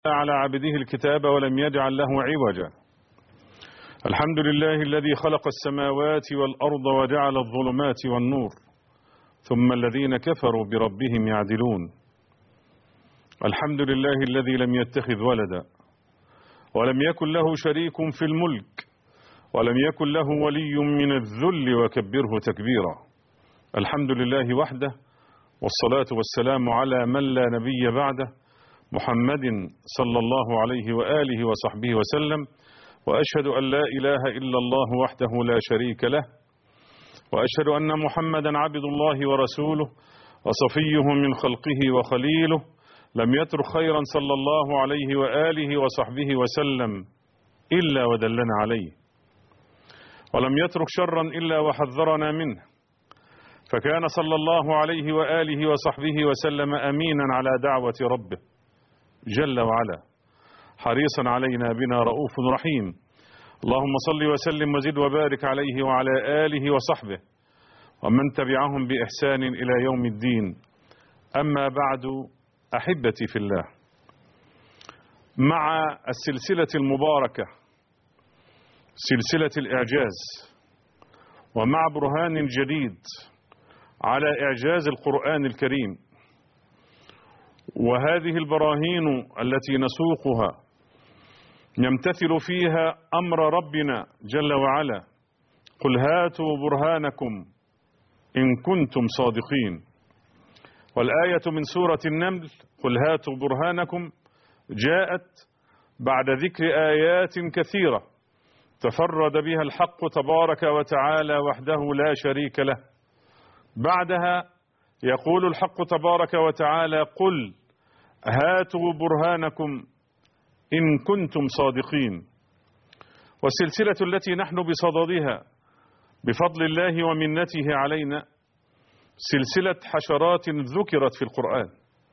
على عبده الكتاب ولم يجعل له عوجا الحمد لله الذي خلق السماوات والأرض وجعل الظلمات والنور ثم الذين كفروا بربهم يعدلون الحمد لله الذي لم يتخذ ولدا ولم يكن له شريك في الملك ولم يكن له ولي من الذل وكبره تكبيرا الحمد لله وحده والصلاة والسلام على من لا نبي بعده محمد صلى الله عليه وآله وصحبه وسلم وأشهد أن لا إله إلا الله وحده لا شريك له وأشهد أن محمدا عبد الله ورسوله وصفيه من خلقه وخليله لم يترك خيرا صلى الله عليه وآله وصحبه وسلم إلا ودلنا عليه ولم يترك شرا إلا وحذرنا منه فكان صلى الله عليه وآله وصحبه وسلم أمينا على دعوة ربه جل وعلا حريصا علينا بنا رؤوف رحيم اللهم صل وسلم وزد وبارك عليه وعلى آله وصحبه ومن تبعهم بإحسان إلى يوم الدين أما بعد أحبتي في الله مع السلسلة المباركة سلسلة الإعجاز ومع برهان جديد على إعجاز القرآن الكريم وهذه البراهين التي نسوقها يمتثل فيها أمر ربنا جل وعلا قل هاتوا برهانكم إن كنتم صادقين والآية من سورة النمل قل هاتوا برهانكم جاءت بعد ذكر آيات كثيرة تفرد بها الحق تبارك وتعالى وحده لا شريك له بعدها يقول الحق تبارك وتعالى قل هاتوا برهانكم إن كنتم صادقين والسلسلة التي نحن بصددها بفضل الله ومنته علينا سلسلة حشرات ذكرت في القرآن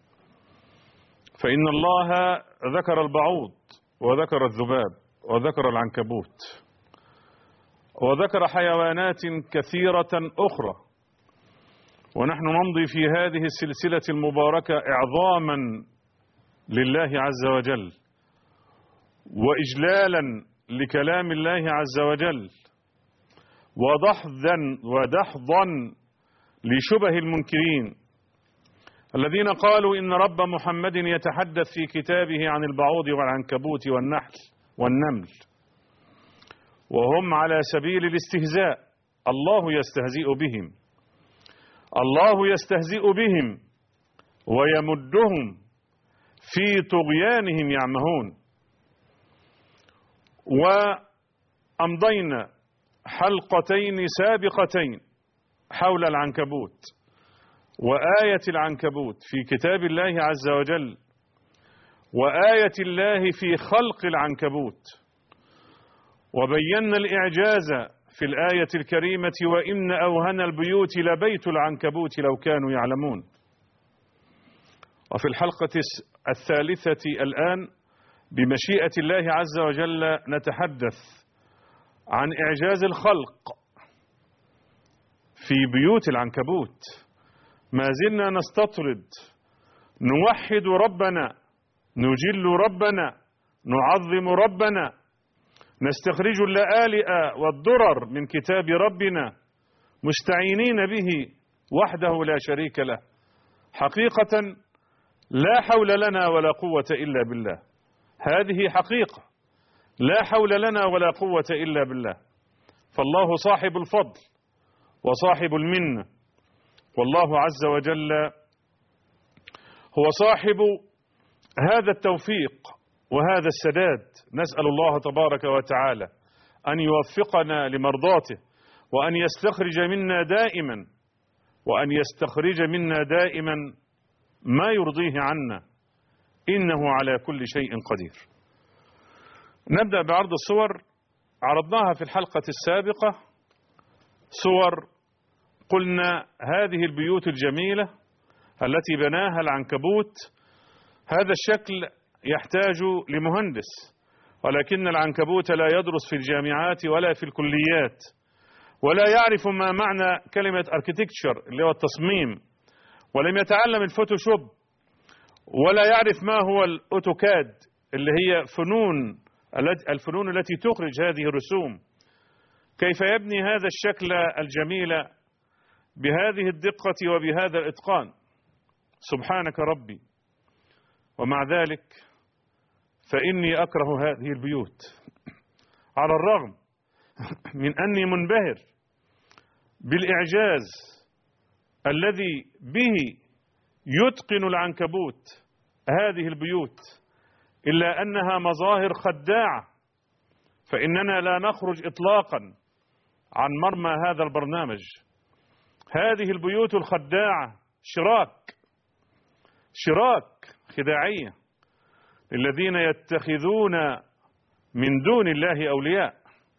فإن الله ذكر البعوض وذكر الذباب وذكر العنكبوت وذكر حيوانات كثيرة أخرى ونحن نمضي في هذه السلسلة المباركة إعظاما لله عز وجل وإجلالا لكلام الله عز وجل ودحضا ودحضا لشبه المنكرين الذين قالوا إن رب محمد يتحدث في كتابه عن البعوض والعنكبوت والنحل والنمل وهم على سبيل الاستهزاء الله يستهزئ بهم الله يستهزئ بهم ويمدهم في طغيانهم يعمهون وأمضينا حلقتين سابقتين حول العنكبوت وآية العنكبوت في كتاب الله عز وجل وآية الله في خلق العنكبوت وبينا الإعجاز في الآية الكريمة وإن أوهن البيوت لبيت العنكبوت لو كانوا يعلمون وفي الحلقة الثالثة الآن بمشيئة الله عز وجل نتحدث عن إعجاز الخلق في بيوت العنكبوت ما زلنا نستطرد نوحد ربنا نجل ربنا نعظم ربنا نستخرج اللآلئ والدرر من كتاب ربنا مستعينين به وحده لا شريك له حقيقة لا حول لنا ولا قوة إلا بالله هذه حقيقة لا حول لنا ولا قوة إلا بالله فالله صاحب الفضل وصاحب المنة والله عز وجل هو صاحب هذا التوفيق وهذا السداد نسأل الله تبارك وتعالى أن يوفقنا لمرضاته وأن يستخرج منا دائما وأن يستخرج منا دائما ما يرضيه عنا إنه على كل شيء قدير نبدأ بعرض الصور عرضناها في الحلقة السابقة صور قلنا هذه البيوت الجميلة التي بناها العنكبوت هذا الشكل يحتاج لمهندس ولكن العنكبوت لا يدرس في الجامعات ولا في الكليات ولا يعرف ما معنى كلمة اركيتكتشر اللي هو التصميم ولم يتعلم الفوتوشوب ولا يعرف ما هو الأوتوكاد اللي هي فنون الفنون التي تخرج هذه الرسوم كيف يبني هذا الشكل الجميل بهذه الدقة وبهذا الإتقان سبحانك ربي ومع ذلك فإني أكره هذه البيوت على الرغم من أني منبهر بالإعجاز الذي به يتقن العنكبوت هذه البيوت إلا أنها مظاهر خداعة فإننا لا نخرج إطلاقا عن مرمى هذا البرنامج هذه البيوت الخداعة شراك شراك خداعية للذين يتخذون من دون الله أولياء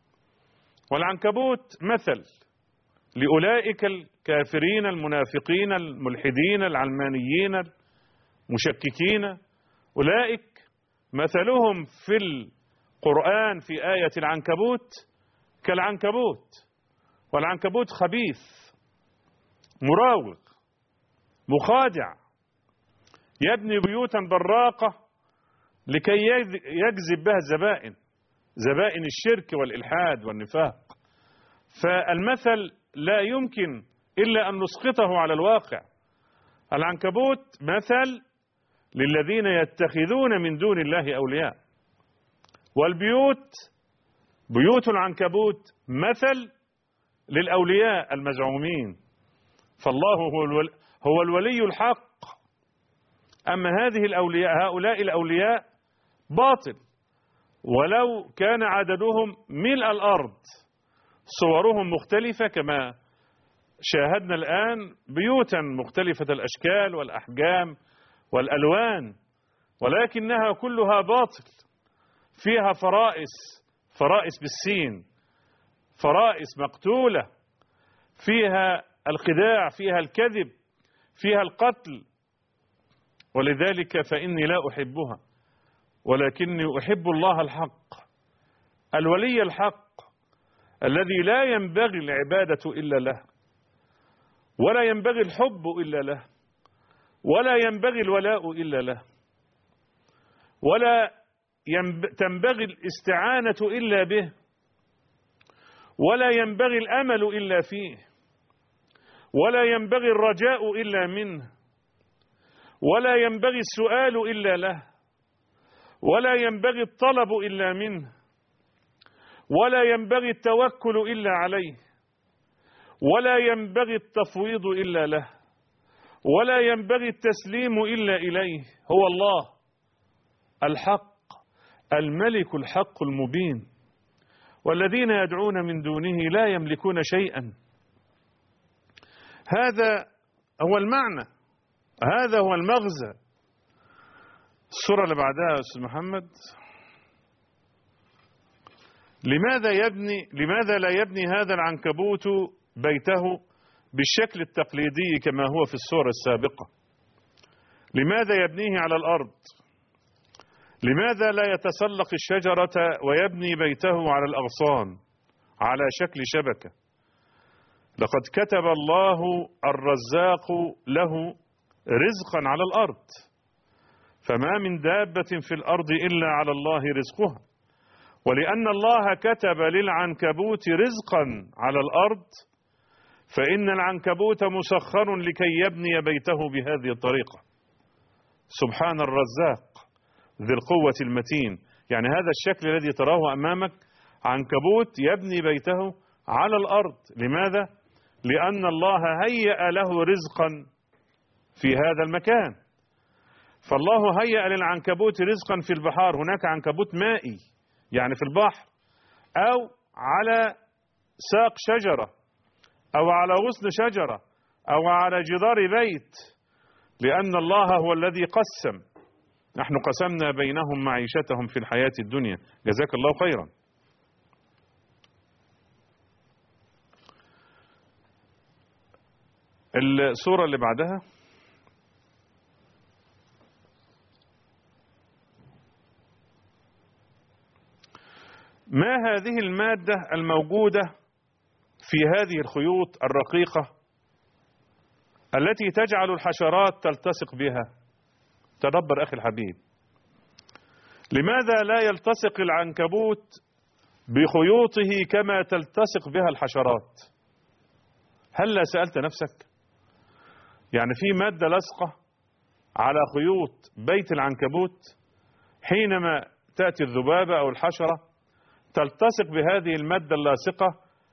والعنكبوت مثل لأولئك الكافرين المنافقين الملحدين العلمانيين المشككين أولئك مثلهم في القرآن في آية العنكبوت كالعنكبوت والعنكبوت خبيث مراوغ مخادع يبني بيوتا براقة لكي يجذب بها الزبائن زبائن الشرك والإلحاد والنفاق فالمثل لا يمكن إلا أن نسقطه على الواقع العنكبوت مثل للذين يتخذون من دون الله أولياء والبيوت بيوت العنكبوت مثل للأولياء المزعومين فالله هو الولي, هو الولي الحق أما هذه الأولياء هؤلاء الأولياء باطل ولو كان عددهم ملء الأرض صورهم مختلفة كما شاهدنا الآن بيوتا مختلفة الأشكال والأحجام والألوان ولكنها كلها باطل فيها فرائس فرائس بالسين فرائس مقتولة فيها الخداع فيها الكذب فيها القتل ولذلك فإني لا أحبها ولكني أحب الله الحق الولي الحق الذي لا ينبغي العبادة إلا له ولا ينبغي الحب إلا له ولا ينبغي الولاء إلا له ولا تنبغي الاستعانة إلا به ولا ينبغي الأمل إلا فيه ولا ينبغي الرجاء إلا منه ولا ينبغي السؤال إلا له ولا ينبغي الطلب إلا منه ولا ينبغي التوكل إلا عليه ولا ينبغي التفويض إلا له ولا ينبغي التسليم إلا إليه هو الله الحق الملك الحق المبين والذين يدعون من دونه لا يملكون شيئا هذا هو المعنى هذا هو المغزى السورة اللي بعدها يا أستاذ محمد لماذا يبني لماذا لا يبني هذا العنكبوت بيته بالشكل التقليدي كما هو في الصورة السابقة لماذا يبنيه على الأرض لماذا لا يتسلق الشجرة ويبني بيته على الأغصان على شكل شبكة لقد كتب الله الرزاق له رزقا على الأرض فما من دابة في الأرض إلا على الله رزقها ولأن الله كتب للعنكبوت رزقا على الأرض فإن العنكبوت مسخر لكي يبني بيته بهذه الطريقة سبحان الرزاق ذي القوة المتين يعني هذا الشكل الذي تراه أمامك عنكبوت يبني بيته على الأرض لماذا؟ لأن الله هيأ له رزقا في هذا المكان فالله هيأ للعنكبوت رزقا في البحار هناك عنكبوت مائي يعني في البحر أو على ساق شجرة أو على غصن شجرة أو على جدار بيت لأن الله هو الذي قسم نحن قسمنا بينهم معيشتهم في الحياة الدنيا جزاك الله خيرا الصورة اللي بعدها ما هذه المادة الموجودة في هذه الخيوط الرقيقة التي تجعل الحشرات تلتصق بها تدبر أخي الحبيب لماذا لا يلتصق العنكبوت بخيوطه كما تلتصق بها الحشرات هل سألت نفسك يعني في مادة لصقة على خيوط بيت العنكبوت حينما تأتي الذبابة أو الحشرة تلتصق بهذه المادة اللاصقة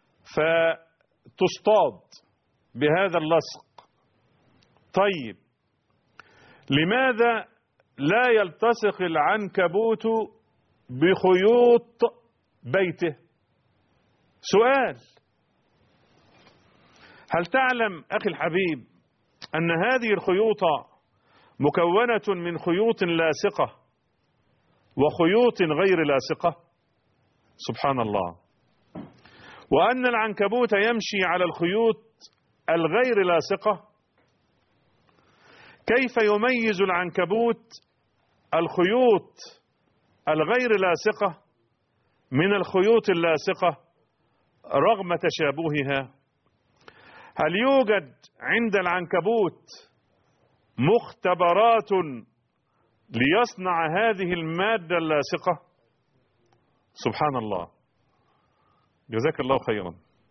فتصطاد بهذا اللصق طيب لماذا لا يلتصق العنكبوت بخيوط بيته سؤال هل تعلم أخي الحبيب أن هذه الخيوط مكونة من خيوط لاصقة وخيوط غير لاصقة سبحان الله وأن العنكبوت يمشي على الخيوط الغير لاصقة كيف يميز العنكبوت الخيوط الغير لاصقة من الخيوط اللاصقة رغم تشابهها هل يوجد عند العنكبوت مختبرات ليصنع هذه المادة اللاصقة سبحان الله جزاك الله خيرا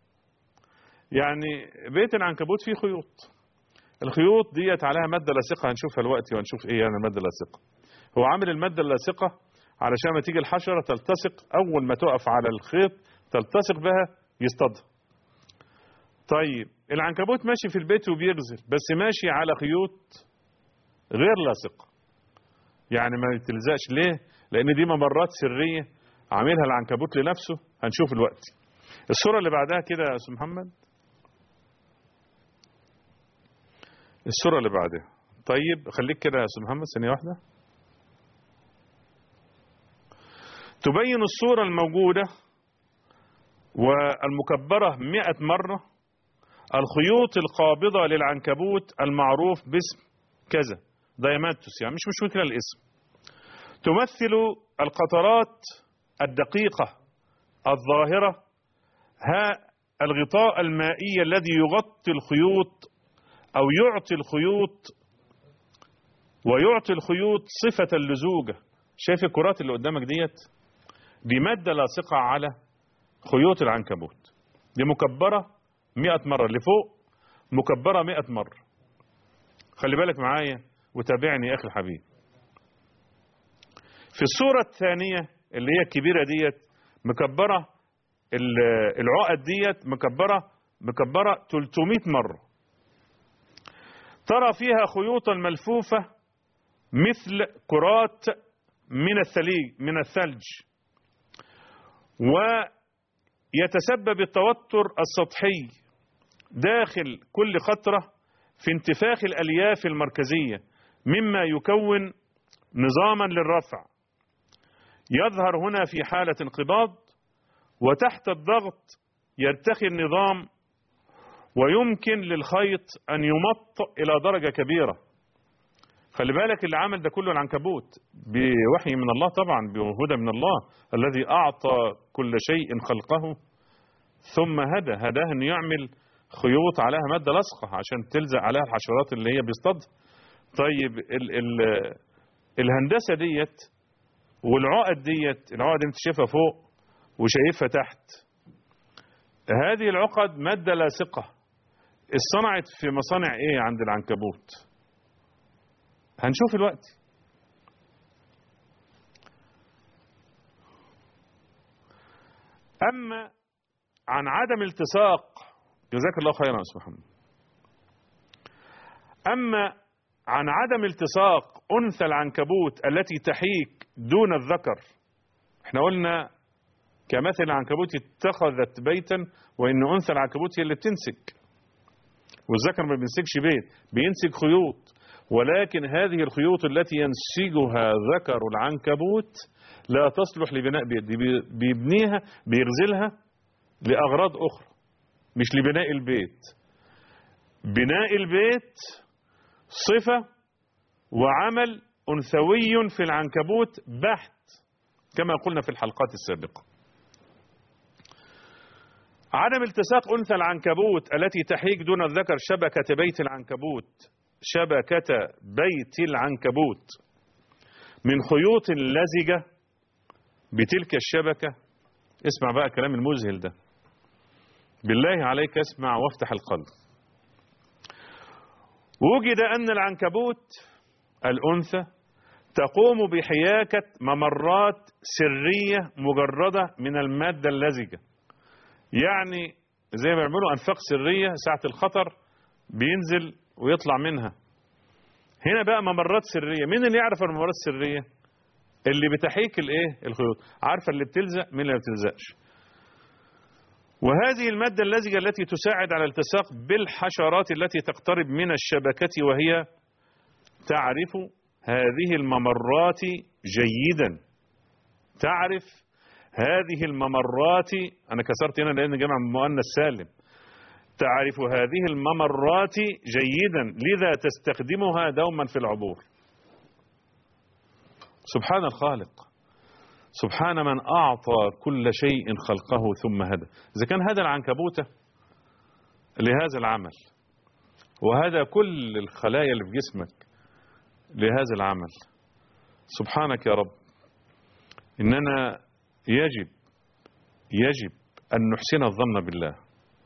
يعني بيت العنكبوت فيه خيوط الخيوط ديت عليها مادة لاصقة هنشوفها دلوقتي وهنشوف ايه يعني المادة اللاصقة هو عامل المادة اللاصقة علشان ما تيجي الحشرة تلتصق أول ما تقف على الخيط تلتصق بها يصطادها طيب العنكبوت ماشي في البيت وبيغزل بس ماشي على خيوط غير لاصقة يعني ما تلزقش ليه لأن دي ممرات سرية عاملها العنكبوت لنفسه هنشوف الوقت الصورة اللي بعدها كده يا أستاذ محمد الصورة اللي بعدها طيب خليك كده يا أستاذ محمد ثانية واحدة تبين الصورة الموجودة والمكبرة مئة مرة الخيوط القابضة للعنكبوت المعروف باسم كذا دايماتوس يعني مش مشكلة الاسم تمثل القطرات الدقيقة الظاهرة ها الغطاء المائي الذي يغطي الخيوط أو يعطي الخيوط ويعطي الخيوط صفة اللزوجة شايف الكرات اللي قدامك ديت دي مادة لاصقة على خيوط العنكبوت دي مكبرة مئة مرة اللي فوق مكبرة مئة مرة خلي بالك معايا وتابعني يا أخي الحبيب في الصورة الثانية اللي هي الكبيرة ديت مكبرة العقد ديت مكبرة مكبرة 300 مرة ترى فيها خيوطا ملفوفة مثل كرات من الثليج من الثلج ويتسبب التوتر السطحي داخل كل خطرة في انتفاخ الألياف المركزية مما يكون نظاما للرفع يظهر هنا في حالة انقباض وتحت الضغط يرتخي النظام ويمكن للخيط أن يمط إلى درجة كبيرة خلي بالك اللي عمل ده كله العنكبوت بوحي من الله طبعا بهدى من الله الذي أعطى كل شيء خلقه ثم هدى هداه أن يعمل خيوط عليها مادة لصقة عشان تلزق عليها الحشرات اللي هي بيصطادها طيب ال ال الهندسة ديت والعقد ديت العقد انت شايفها فوق وشايفها تحت هذه العقد مادة لاصقة اصطنعت في مصانع ايه عند العنكبوت هنشوف الوقت اما عن عدم التصاق جزاك الله خيرا يا استاذ محمد اما عن عدم التصاق انثى العنكبوت التي تحيك دون الذكر احنا قلنا كمثل العنكبوت اتخذت بيتا وان انثى العنكبوت هي اللي بتنسك والذكر ما بينسجش بيت بينسج خيوط ولكن هذه الخيوط التي ينسجها ذكر العنكبوت لا تصلح لبناء بيت دي بيبنيها بيغزلها لأغراض أخرى مش لبناء البيت بناء البيت صفة وعمل أنثوي في العنكبوت بحت كما قلنا في الحلقات السابقة عدم التصاق أنثى العنكبوت التي تحيك دون الذكر شبكة بيت العنكبوت شبكة بيت العنكبوت من خيوط لزجة بتلك الشبكة اسمع بقى كلام المذهل ده بالله عليك اسمع وافتح القلب وجد أن العنكبوت الأنثى تقوم بحياكة ممرات سرية مجردة من المادة اللزجة يعني زي ما بيعملوا أنفاق سرية ساعة الخطر بينزل ويطلع منها هنا بقى ممرات سرية مين اللي يعرف الممرات السرية اللي بتحيك الايه الخيوط عارفة اللي بتلزق مين اللي ما بتلزقش وهذه المادة اللزجة التي تساعد على التصاق بالحشرات التي تقترب من الشبكة وهي تعرف هذه الممرات جيدا تعرف هذه الممرات أنا كسرت هنا لأن جمع مؤنث سالم تعرف هذه الممرات جيدا لذا تستخدمها دوما في العبور سبحان الخالق سبحان من أعطى كل شيء خلقه ثم هدى إذا كان هذا العنكبوت لهذا العمل وهذا كل الخلايا اللي في جسمك لهذا العمل سبحانك يا رب إننا يجب يجب أن نحسن الظن بالله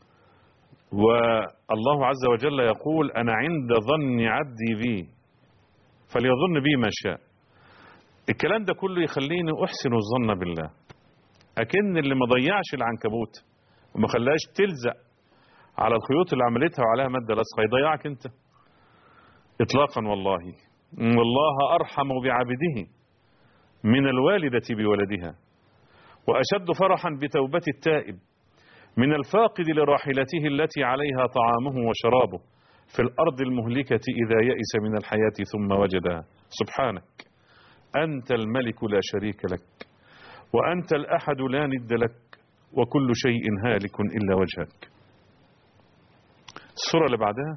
والله عز وجل يقول أنا عند ظن عبدي بي فليظن بي ما شاء الكلام ده كله يخليني أحسن الظن بالله أكن اللي ما ضيعش العنكبوت وما خلاش تلزق على الخيوط اللي عملتها وعليها مادة لصقة يضيعك أنت إطلاقا والله والله أرحم بعبده من الوالدة بولدها وأشد فرحا بتوبة التائب من الفاقد لراحلته التي عليها طعامه وشرابه في الأرض المهلكة إذا يئس من الحياة ثم وجدها سبحانك أنت الملك لا شريك لك وأنت الأحد لا ند لك وكل شيء هالك إلا وجهك السورة اللي بعدها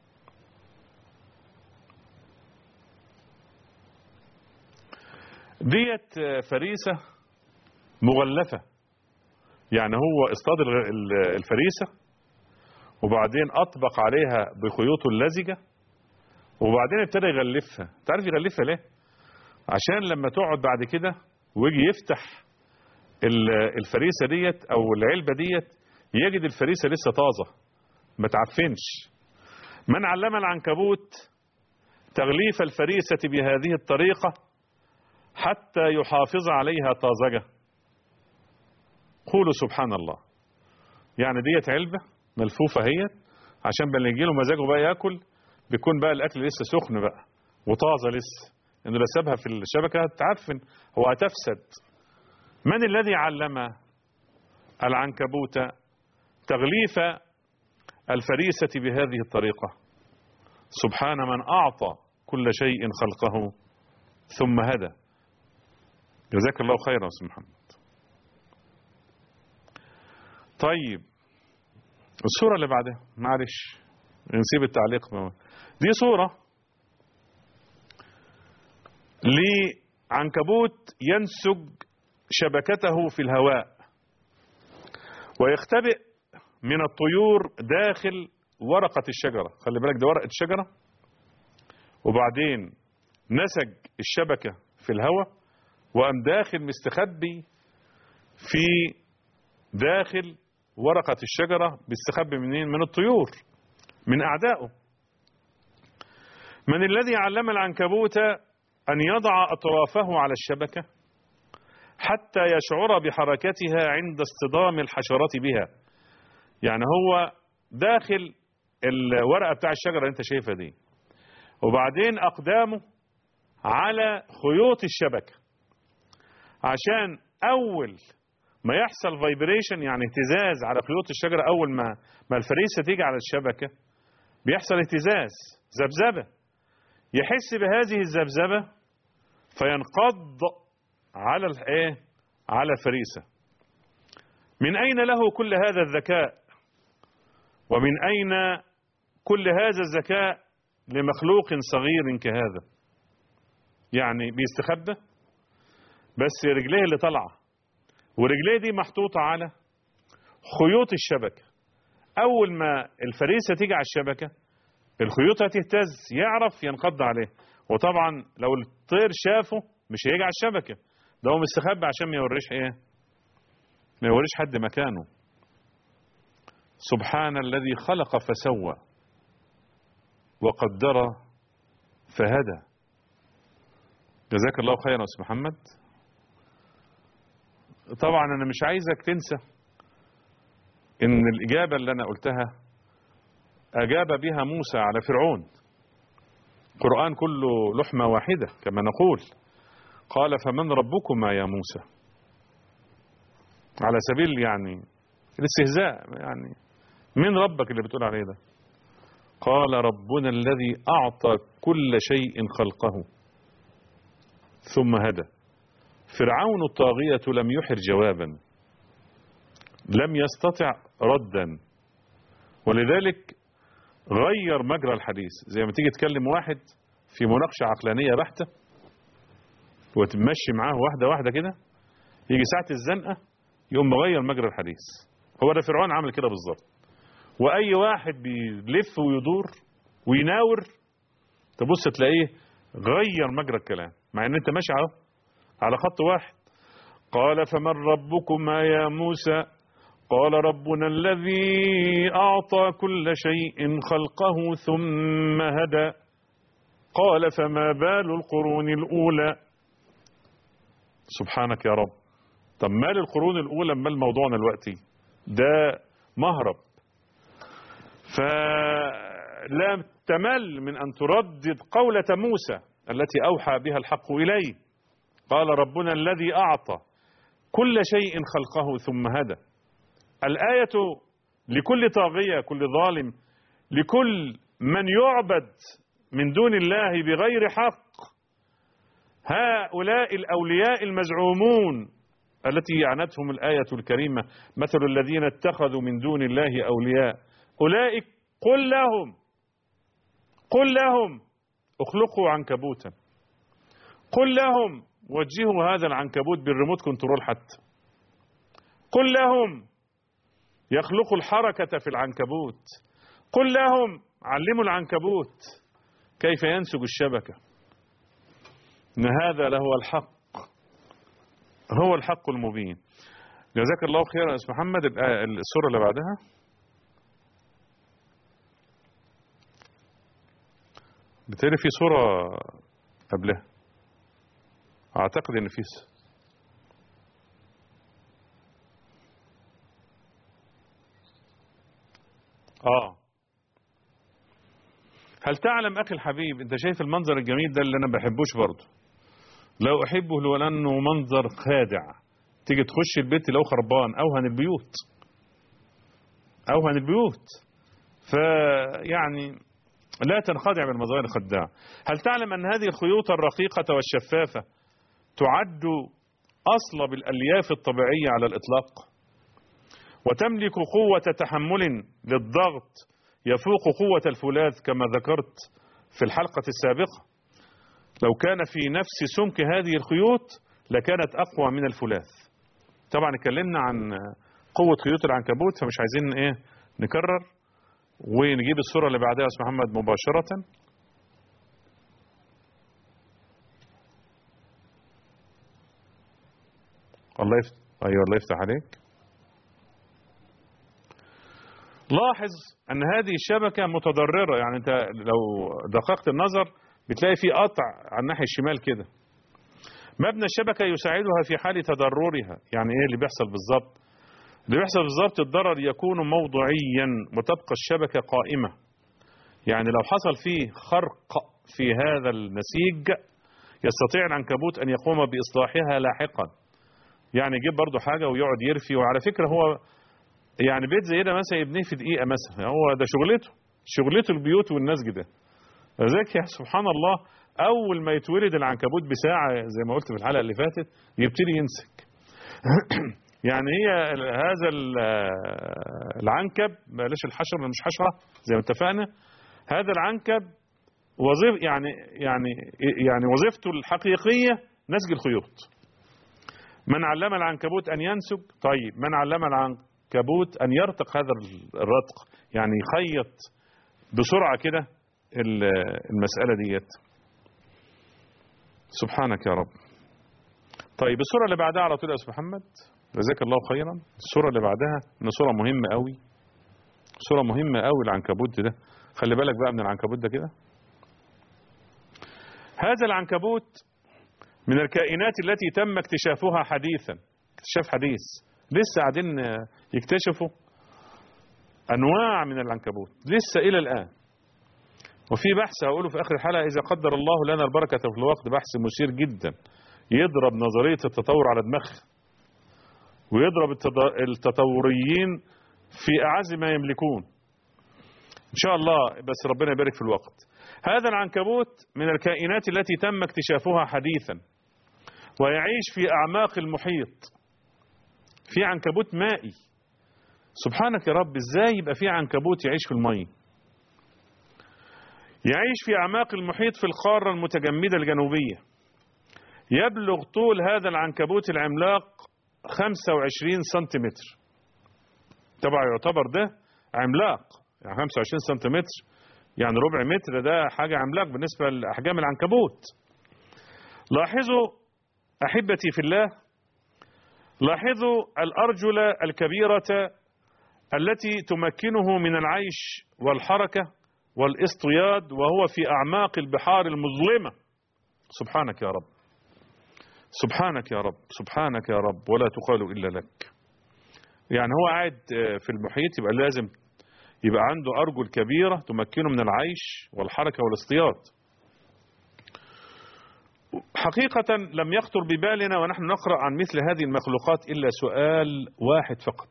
ديت فريسة مغلفة يعني هو اصطاد الفريسة وبعدين أطبق عليها بخيوط اللزجة وبعدين ابتدى يغلفها تعرف يغلفها ليه عشان لما تقعد بعد كده ويجي يفتح الفريسة ديت أو العلبة ديت يجد الفريسة لسه طازة ما تعفنش من علم العنكبوت تغليف الفريسة بهذه الطريقة حتى يحافظ عليها طازجة قولوا سبحان الله يعني ديت علبة ملفوفة هي عشان بل يجي له مزاجه بقى ياكل بيكون بقى الأكل لسه سخن بقى وطازة لسه إنه لو سابها في الشبكة تعفن هو هتفسد من الذي علم العنكبوت تغليف الفريسة بهذه الطريقة سبحان من أعطى كل شيء خلقه ثم هدى جزاك الله خيرا أستاذ محمد طيب الصورة اللي بعدها معلش نسيب التعليق دي صورة لعنكبوت ينسج شبكته في الهواء ويختبئ من الطيور داخل ورقة الشجرة خلي بالك ده ورقة شجرة وبعدين نسج الشبكة في الهواء وقام داخل مستخبي في داخل ورقة الشجرة بيستخبي منين من الطيور من أعدائه من الذي علم العنكبوت أن يضع أطرافه على الشبكة حتى يشعر بحركتها عند اصطدام الحشرات بها يعني هو داخل الورقة بتاع الشجرة اللي انت شايفها دي وبعدين أقدامه على خيوط الشبكة عشان أول ما يحصل فايبريشن يعني اهتزاز على خيوط الشجرة أول ما ما الفريسة تيجي على الشبكة بيحصل اهتزاز ذبذبة يحس بهذه الذبذبة فينقض على الايه على الفريسة من أين له كل هذا الذكاء ومن أين كل هذا الذكاء لمخلوق صغير كهذا يعني بيستخبى بس رجليه اللي طالعه ورجليه دي محطوطة على خيوط الشبكة أول ما الفريسة تيجي على الشبكة الخيوط هتهتز يعرف ينقض عليه وطبعا لو الطير شافه مش هيجي على الشبكة ده هو مستخبي عشان ما يوريش ايه ما يوريش حد مكانه سبحان الذي خلق فسوى وقدر فهدى جزاك الله خيرا يا استاذ محمد طبعا انا مش عايزك تنسى ان الاجابه اللي انا قلتها اجاب بها موسى على فرعون القران كله لحمه واحده كما نقول قال فمن ربكما يا موسى على سبيل يعني الاستهزاء يعني من ربك اللي بتقول عليه ده قال ربنا الذي أعطى كل شيء خلقه ثم هدى فرعون الطاغية لم يحر جوابا لم يستطع ردا ولذلك غير مجرى الحديث زي ما تيجي تكلم واحد في مناقشة عقلانية بحتة وتمشي معاه واحدة واحدة كده يجي ساعة الزنقة يقوم مغير مجرى الحديث هو ده فرعون عمل كده بالظبط واي واحد بيلف ويدور ويناور تبص تلاقيه غير مجرى الكلام مع ان انت ماشي اهو على خط واحد قال فمن ربكما يا موسى قال ربنا الذي اعطى كل شيء خلقه ثم هدى قال فما بال القرون الاولى سبحانك يا رب طب مال القرون الاولى مال موضوعنا دلوقتي ده مهرب فلا تمل من أن تردد قولة موسى التي أوحى بها الحق إليه قال ربنا الذي أعطى كل شيء خلقه ثم هدى الآية لكل طاغية كل ظالم لكل من يعبد من دون الله بغير حق هؤلاء الأولياء المزعومون التي يعنتهم الآية الكريمة مثل الذين اتخذوا من دون الله أولياء أولئك قل لهم قل لهم اخلقوا عنكبوتا قل لهم وجهوا هذا العنكبوت بالريموت كنترول حتى قل لهم يخلقوا الحركة في العنكبوت قل لهم علموا العنكبوت كيف ينسج الشبكة إن هذا لهو الحق هو الحق المبين جزاك الله خيرا يا أستاذ محمد السورة اللي بعدها بالتالي في صورة قبلها اعتقد ان في اه هل تعلم اخي الحبيب انت شايف المنظر الجميل ده اللي انا بحبوش برضه لو احبه لو لانه منظر خادع تيجي تخش البيت لو خربان اوهن البيوت اوهن البيوت فيعني لا تنخدع بالمظاهر الخداعة هل تعلم أن هذه الخيوط الرقيقة والشفافة تعد أصل بالألياف الطبيعية على الإطلاق وتملك قوة تحمل للضغط يفوق قوة الفولاذ كما ذكرت في الحلقة السابقة لو كان في نفس سمك هذه الخيوط لكانت أقوى من الفولاذ طبعا اتكلمنا عن قوة خيوط العنكبوت فمش عايزين ايه نكرر ونجيب الصورة اللي بعدها يا أستاذ محمد مباشرة الله يفتح أيوة الله يفتح عليك لاحظ أن هذه الشبكة متضررة يعني أنت لو دققت النظر بتلاقي في قطع على الناحية الشمال كده مبنى الشبكة يساعدها في حال تضررها يعني إيه اللي بيحصل بالظبط اللي بيحصل بالظبط الضرر يكون موضوعيا وتبقى الشبكة قائمة يعني لو حصل فيه خرق في هذا النسيج يستطيع العنكبوت أن يقوم بإصلاحها لاحقا يعني يجيب برضه حاجة ويقعد يرفي وعلى فكرة هو يعني بيت زي ده مثلا يبنيه في دقيقة مثلا هو ده شغلته شغلته البيوت والنسج ده ذلك يا سبحان الله أول ما يتولد العنكبوت بساعة زي ما قلت في الحلقة اللي فاتت يبتدي يمسك يعني هي هذا العنكب بلاش الحشر مش حشرة زي ما اتفقنا هذا العنكب وظيف يعني يعني يعني وظيفته الحقيقية نسج الخيوط من علم العنكبوت أن ينسج طيب من علم العنكبوت أن يرتق هذا الرتق يعني يخيط بسرعة كده المسألة ديت سبحانك يا رب طيب الصورة اللي بعدها على طول يا أستاذ محمد جزاك الله خيرا الصورة اللي بعدها إن صورة مهمة قوي صورة مهمة قوي العنكبوت ده خلي بالك بقى من العنكبوت ده كده هذا العنكبوت من الكائنات التي تم اكتشافها حديثا اكتشاف حديث لسه قاعدين يكتشفوا أنواع من العنكبوت لسه إلى الآن وفي بحث هقوله في آخر الحلقة إذا قدر الله لنا البركة في الوقت بحث مثير جدا يضرب نظرية التطور على دماغها ويضرب التطوريين في أعز ما يملكون إن شاء الله بس ربنا يبارك في الوقت هذا العنكبوت من الكائنات التي تم اكتشافها حديثا ويعيش في أعماق المحيط في عنكبوت مائي سبحانك يا رب ازاي يبقى في عنكبوت يعيش في المية يعيش في أعماق المحيط في القارة المتجمدة الجنوبية يبلغ طول هذا العنكبوت العملاق 25 سنتيمتر طبعا يعتبر ده عملاق يعني 25 سنتيمتر يعني ربع متر ده حاجة عملاق بالنسبة لأحجام العنكبوت لاحظوا أحبتي في الله لاحظوا الأرجل الكبيرة التي تمكنه من العيش والحركة والاصطياد وهو في أعماق البحار المظلمة سبحانك يا رب سبحانك يا رب سبحانك يا رب ولا تقال إلا لك يعني هو قاعد في المحيط يبقى لازم يبقى عنده أرجل كبيرة تمكنه من العيش والحركة والاصطياد حقيقة لم يخطر ببالنا ونحن نقرأ عن مثل هذه المخلوقات إلا سؤال واحد فقط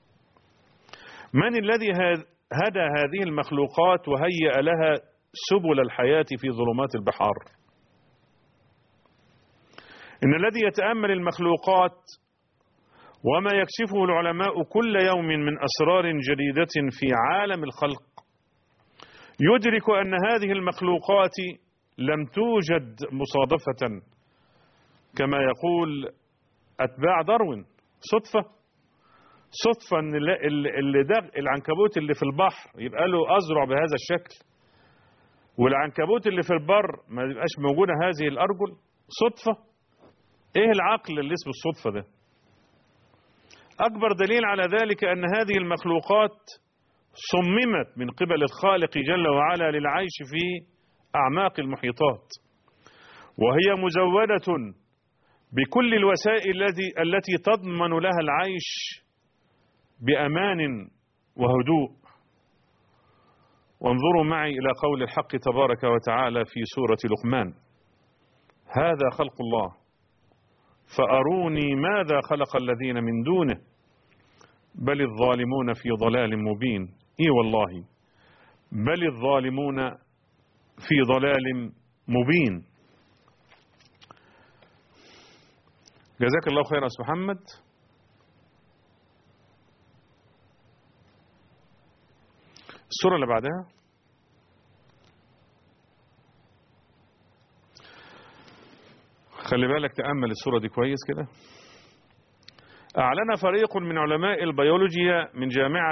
من الذي هدى هذه المخلوقات وهيأ لها سبل الحياة في ظلمات البحار إن الذي يتأمل المخلوقات وما يكشفه العلماء كل يوم من أسرار جديدة في عالم الخلق يدرك أن هذه المخلوقات لم توجد مصادفة كما يقول أتباع داروين صدفة صدفة أن اللي ده العنكبوت اللي في البحر يبقى له أزرع بهذا الشكل والعنكبوت اللي في البر ما يبقاش موجودة هذه الأرجل صدفة إيه العقل اللي اسمه الصدفة ده أكبر دليل على ذلك أن هذه المخلوقات صممت من قبل الخالق جل وعلا للعيش في أعماق المحيطات وهي مزودة بكل الوسائل التي التي تضمن لها العيش بأمان وهدوء وانظروا معي إلى قول الحق تبارك وتعالى في سورة لقمان هذا خلق الله فأروني ماذا خلق الذين من دونه بل الظالمون في ضلال مبين اي والله بل الظالمون في ضلال مبين جزاك الله خيرا يا محمد السورة اللي بعدها خلي بالك تأمل السورة دي كويس كده أعلن فريق من علماء البيولوجيا من جامعة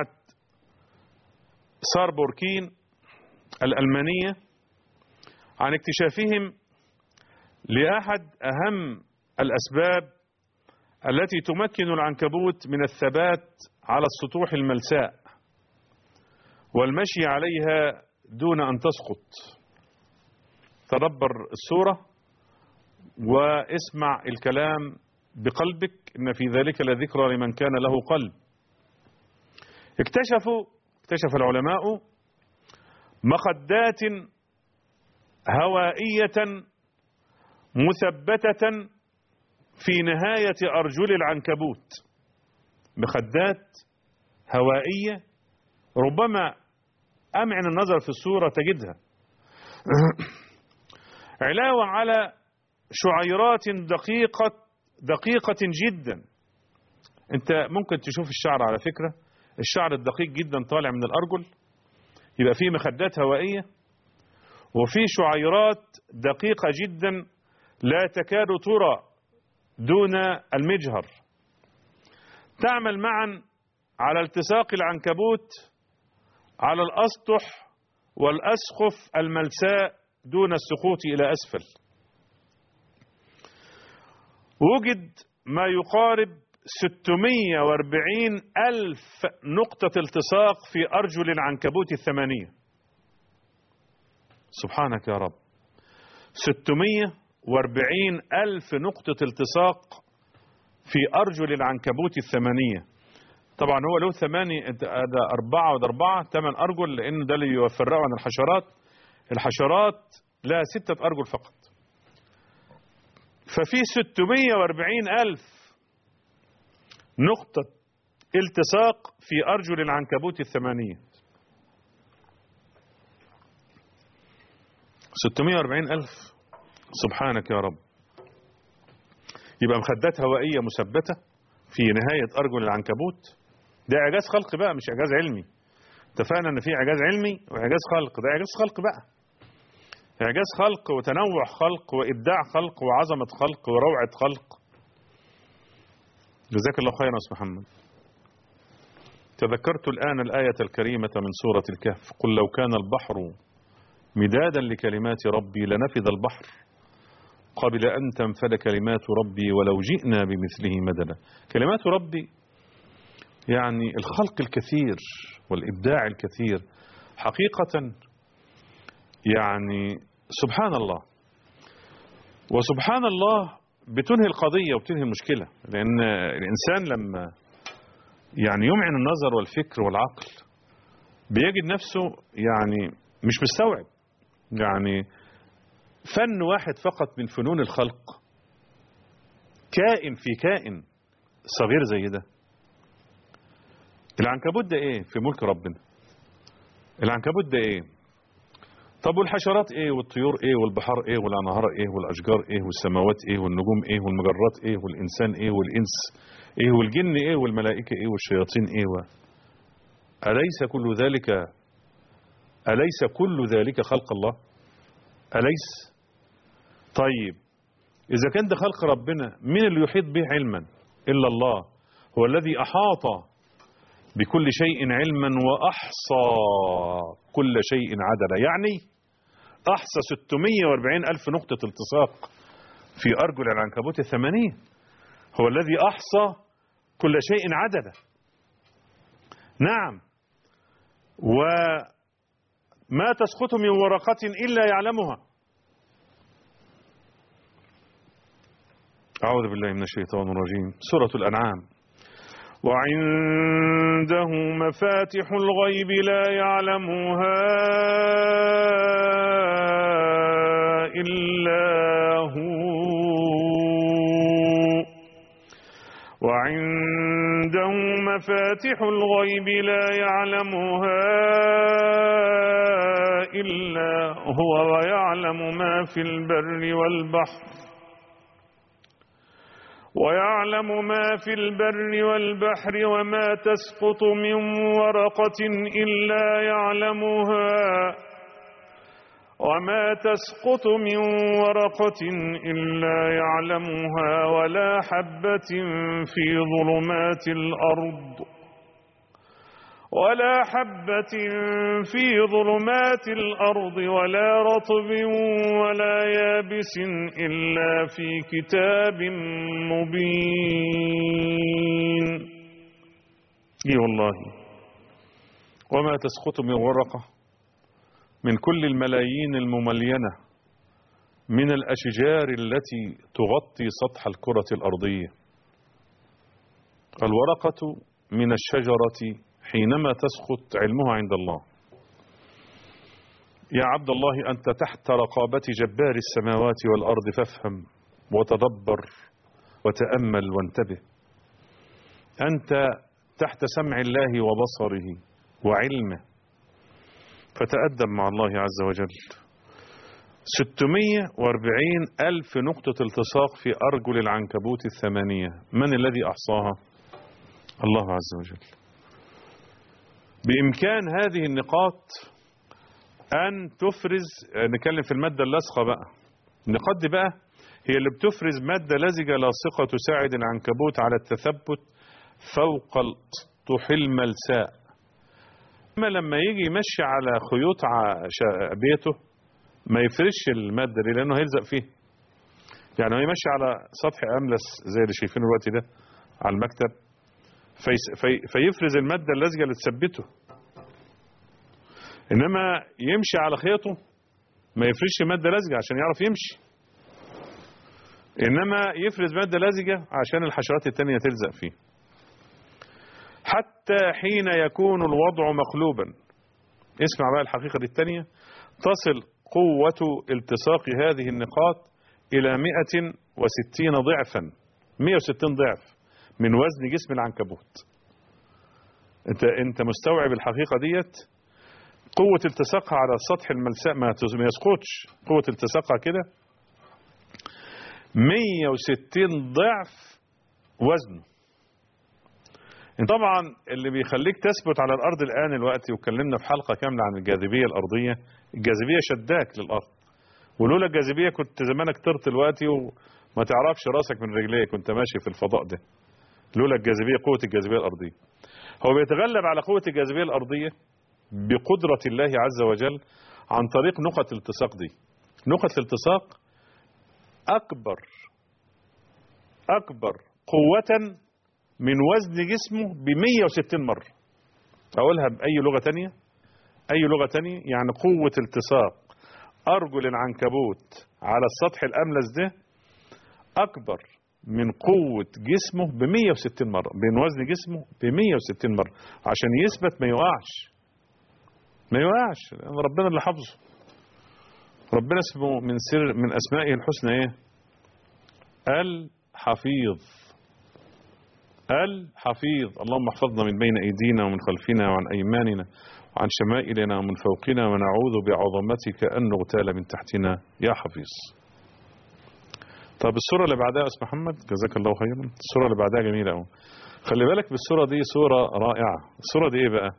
ساربوركين الألمانية عن اكتشافهم لأحد أهم الأسباب التي تمكن العنكبوت من الثبات على السطوح الملساء والمشي عليها دون أن تسقط تدبر السورة واسمع الكلام بقلبك إن في ذلك لذكرى لمن كان له قلب اكتشفوا اكتشف العلماء مخدات هوائية مثبتة في نهاية أرجل العنكبوت مخدات هوائية ربما أمعن النظر في الصورة تجدها علاوة على شعيرات دقيقة دقيقة جدا انت ممكن تشوف الشعر على فكرة الشعر الدقيق جدا طالع من الأرجل يبقى فيه مخدات هوائية وفي شعيرات دقيقة جدا لا تكاد ترى دون المجهر تعمل معا على التصاق العنكبوت على الأسطح والأسقف الملساء دون السقوط إلى أسفل وجد ما يقارب 640 ألف نقطة التصاق في أرجل العنكبوت الثمانية سبحانك يا رب 640 ألف نقطة التصاق في أرجل العنكبوت الثمانية طبعا هو له ثماني ده أربعة وده أربعة ثمان أرجل لأن ده اللي يفرقه عن الحشرات الحشرات لها ستة أرجل فقط ففي 640 ألف نقطة التصاق في أرجل العنكبوت الثمانية 640 ألف سبحانك يا رب يبقى مخدات هوائية مثبتة في نهاية أرجل العنكبوت ده إعجاز خلق بقى مش إعجاز علمي اتفقنا إن في إعجاز علمي وإعجاز خلق ده إعجاز خلق بقى إعجاز خلق وتنوع خلق وإبداع خلق وعظمة خلق وروعة خلق جزاك الله خيرا أستاذ محمد تذكرت الآن الآية الكريمة من سورة الكهف قل لو كان البحر مدادا لكلمات ربي لنفذ البحر قبل أن تنفد كلمات ربي ولو جئنا بمثله مددا كلمات ربي يعني الخلق الكثير والإبداع الكثير حقيقة يعني سبحان الله وسبحان الله بتنهي القضية وبتنهي المشكلة لأن الإنسان لما يعني يمعن النظر والفكر والعقل بيجد نفسه يعني مش مستوعب يعني فن واحد فقط من فنون الخلق كائن في كائن صغير زي ده العنكبوت ده ايه في ملك ربنا العنكبوت ده ايه طب والحشرات ايه والطيور ايه والبحار ايه والانهار ايه والاشجار ايه والسماوات ايه والنجوم ايه والمجرات ايه والانسان ايه والانس ايه والجن ايه والملائكه ايه والشياطين ايه و... اليس كل ذلك اليس كل ذلك خلق الله اليس طيب اذا كان ده خلق ربنا مين اللي يحيط به علما الا الله هو الذي احاط بكل شيء علما وأحصى كل شيء عدلا يعني أحصى 640 ألف نقطة التصاق في أرجل العنكبوت الثمانية هو الذي أحصى كل شيء عدلا نعم وما تسقط من ورقة إلا يعلمها أعوذ بالله من الشيطان الرجيم سورة الأنعام وعنده مفاتح الغيب لا يعلمها إلا هو وعنده مفاتح الغيب لا يعلمها إلا هو ويعلم ما في البر والبحر ويعلم ما في البر والبحر وما تسقط من ورقة إلا يعلمها وما تسقط من ورقة إلا يعلمها ولا حبة في ظلمات الأرض ولا حبة في ظلمات الأرض ولا رطب ولا يابس إلا في كتاب مبين اي والله وما تسقط من ورقة من كل الملايين المملينة من الأشجار التي تغطي سطح الكرة الأرضية الورقة من الشجرة حينما تسقط علمها عند الله يا عبد الله أنت تحت رقابة جبار السماوات والأرض فافهم وتدبر وتأمل وانتبه أنت تحت سمع الله وبصره وعلمه فتأدب مع الله عز وجل 640 ألف نقطة التصاق في أرجل العنكبوت الثمانية من الذي أحصاها الله عز وجل بإمكان هذه النقاط أن تفرز نتكلم في المادة اللاصقة بقى النقاط دي بقى هي اللي بتفرز مادة لزجة لاصقة تساعد العنكبوت على التثبت فوق السطح الملساء أما لما يجي يمشي على خيوط بيته ما يفرش المادة دي لأنه هيلزق فيه يعني هو يمشي على سطح املس زي اللي شايفينه دلوقتي ده على المكتب فيس في فيفرز الماده اللزجه اللي تثبته انما يمشي على خيطه ما يفرزش ماده لزجه عشان يعرف يمشي انما يفرز ماده لزجه عشان الحشرات التانية تلزق فيه حتى حين يكون الوضع مقلوبا اسمع بقى الحقيقة دي التانية تصل قوة التصاق هذه النقاط إلى 160 ضعفا 160 ضعف من وزن جسم العنكبوت انت انت مستوعب الحقيقة ديت قوة التصاقها على سطح الملساء ما يسقطش قوة التصاقها كده 160 ضعف وزنه طبعا اللي بيخليك تثبت على الارض الان الوقت واتكلمنا في حلقه كامله عن الجاذبيه الارضيه الجاذبيه شداك للارض ولولا الجاذبيه كنت زمانك طرت دلوقتي وما تعرفش راسك من رجليك كنت ماشي في الفضاء ده لولا الجاذبيه قوه الجاذبيه الارضيه هو بيتغلب على قوه الجاذبيه الارضيه بقدره الله عز وجل عن طريق نقط الالتصاق دي نقط الالتصاق اكبر اكبر قوه من وزن جسمه ب 160 مرة أقولها بأي لغة تانية أي لغة تانية يعني قوة التصاق أرجل العنكبوت على السطح الأملس ده أكبر من قوة جسمه ب 160 مرة بين وزن جسمه ب 160 مرة عشان يثبت ما يوقعش ما يوقعش ربنا اللي حافظه ربنا اسمه من سر من أسمائه الحسنى إيه الحفيظ الحفيظ اللهم احفظنا من بين أيدينا ومن خلفنا وعن أيماننا وعن شمائلنا ومن فوقنا ونعوذ بعظمتك أن نغتال من تحتنا يا حفيظ طب الصورة اللي بعدها يا أستاذ محمد جزاك الله خيرا الصورة اللي بعدها جميلة أوي خلي بالك بالصورة دي صورة رائعة الصورة دي إيه بقى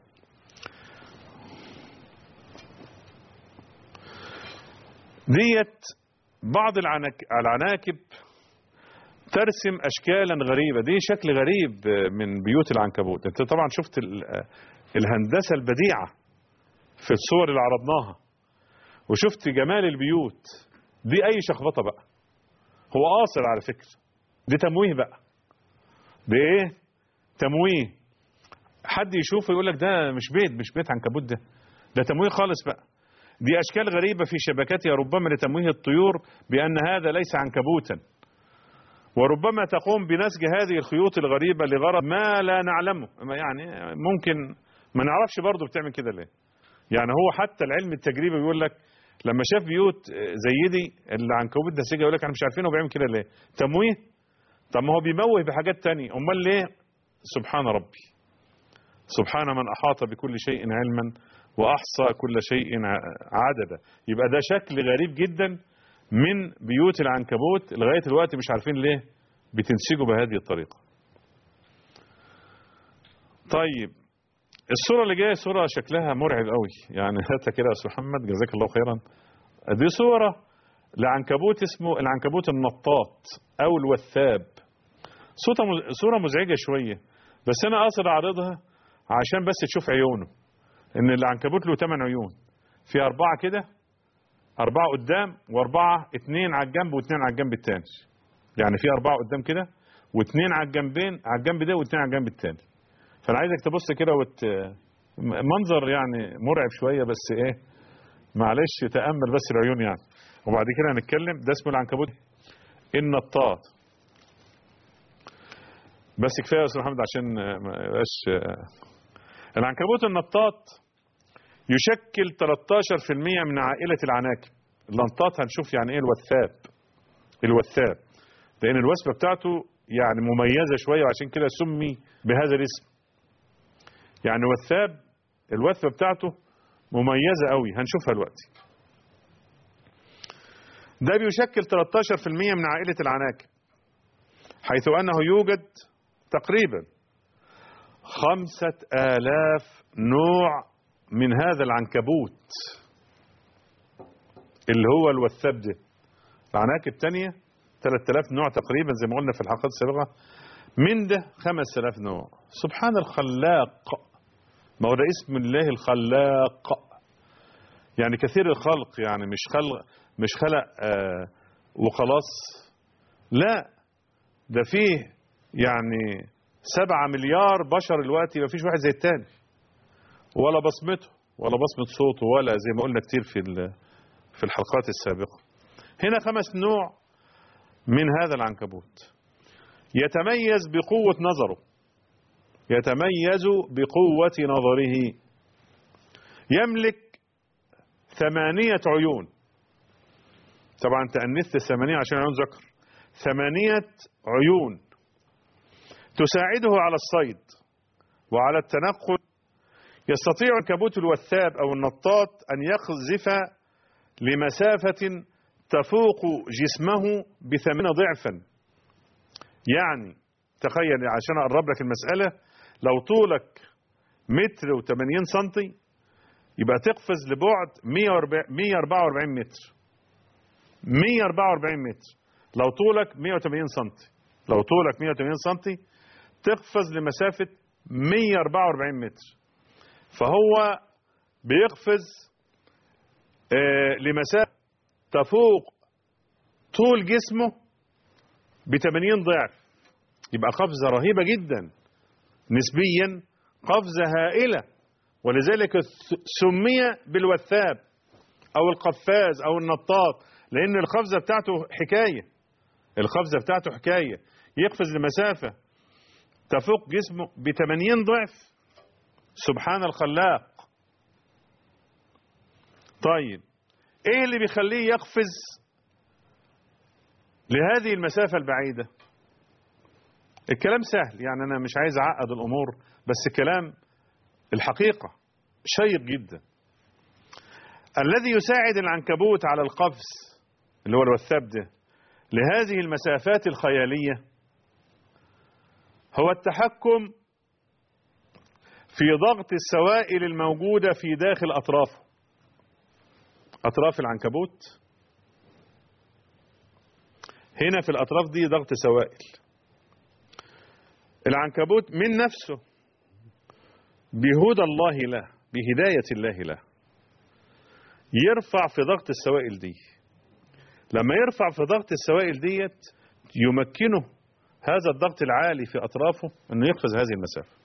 ديت بعض العنك... العناكب ترسم اشكالا غريبه دي شكل غريب من بيوت العنكبوت انت طبعا شفت الهندسه البديعه في الصور اللي عرضناها وشفت جمال البيوت دي اي شخبطه بقى هو قاصر على فكره دي تمويه بقى ده ايه تمويه حد يشوفه يقول لك ده مش بيت مش بيت عنكبوت ده ده تمويه خالص بقى دي اشكال غريبه في شبكاتها ربما لتمويه الطيور بان هذا ليس عنكبوتا وربما تقوم بنسج هذه الخيوط الغريبة لغرض ما لا نعلمه يعني ممكن ما نعرفش برضه بتعمل كده ليه يعني هو حتى العلم التجريبي بيقول لك لما شاف بيوت زي دي العنكبوت ده سجى يقول لك احنا مش عارفين هو بيعمل كده ليه تمويه طب ما هو بيموه بحاجات تانية امال ليه سبحان ربي سبحان من احاط بكل شيء علما واحصى كل شيء عددا يبقى ده شكل غريب جدا من بيوت العنكبوت لغاية الوقت مش عارفين ليه بتنسجوا بهذه الطريقة طيب الصورة اللي جاية صورة شكلها مرعب قوي يعني هاتها كده يا أستاذ محمد جزاك الله خيرا دي صورة لعنكبوت اسمه العنكبوت النطاط أو الوثاب صورة مزعجة شوية بس أنا قاصد أعرضها عشان بس تشوف عيونه إن العنكبوت له 8 عيون في أربعة كده أربعة قدام وأربعة اتنين على الجنب واثنين على الجنب التاني يعني في أربعة قدام كده واثنين على الجنبين على الجنب ده واثنين على الجنب التاني فأنا عايزك تبص كده وت... منظر يعني مرعب شوية بس إيه معلش تأمل بس العيون يعني وبعد كده هنتكلم ده اسمه العنكبوت النطاط بس كفاية يا أستاذ محمد عشان ما يبقاش العنكبوت النطاط يشكل 13% من عائلة العناكب اللنطاط هنشوف يعني ايه الوثاب الوثاب لان الوثبة بتاعته يعني مميزة شوية وعشان كده سمي بهذا الاسم يعني وثاب الوثبة بتاعته مميزة قوي هنشوفها دلوقتي ده بيشكل 13% من عائلة العناكب حيث أنه يوجد تقريبا خمسة آلاف نوع من هذا العنكبوت اللي هو الوثاب ده العناكب تانية 3000 نوع تقريبا زي ما قلنا في الحلقات السابقة من ده 5000 نوع سبحان الخلاق ما هو ده اسم الله الخلاق يعني كثير الخلق يعني مش خلق مش خلق آه وخلاص لا ده فيه يعني سبعة مليار بشر دلوقتي ما فيش واحد زي التاني ولا بصمته ولا بصمة صوته ولا زي ما قلنا كتير في في الحلقات السابقة هنا خمس نوع من هذا العنكبوت يتميز بقوة نظره يتميز بقوة نظره يملك ثمانية عيون طبعا تأنثت الثمانية عشان عيون ذكر ثمانية عيون تساعده على الصيد وعلى التنقل يستطيع الكبوت الوثاب أو النطاط أن يقذف لمسافة تفوق جسمه بثمانين ضعفا يعني تخيل عشان أقرب لك المسألة لو طولك متر وثمانين سنتي يبقى تقفز لبعد 144 متر 144 متر لو طولك 180 سنتي لو طولك 180 سنتي تقفز لمسافة 144 متر فهو بيقفز آه لمسافة تفوق طول جسمه ب 80 ضعف يبقى قفزة رهيبة جدا نسبيا قفزة هائلة ولذلك سمي بالوثاب او القفاز او النطاط لان القفزة بتاعته حكاية القفزة بتاعته حكاية يقفز لمسافة تفوق جسمه ب 80 ضعف سبحان الخلاق طيب ايه اللي بيخليه يقفز لهذه المسافة البعيدة الكلام سهل يعني انا مش عايز اعقد الامور بس الكلام الحقيقة شيق جدا الذي يساعد العنكبوت على القفز اللي هو الوثاب ده لهذه المسافات الخيالية هو التحكم في ضغط السوائل الموجودة في داخل أطرافه أطراف العنكبوت هنا في الأطراف دي ضغط سوائل العنكبوت من نفسه بهدى الله له بهداية الله له يرفع في ضغط السوائل دي لما يرفع في ضغط السوائل ديت يمكنه هذا الضغط العالي في أطرافه أنه يقفز هذه المسافة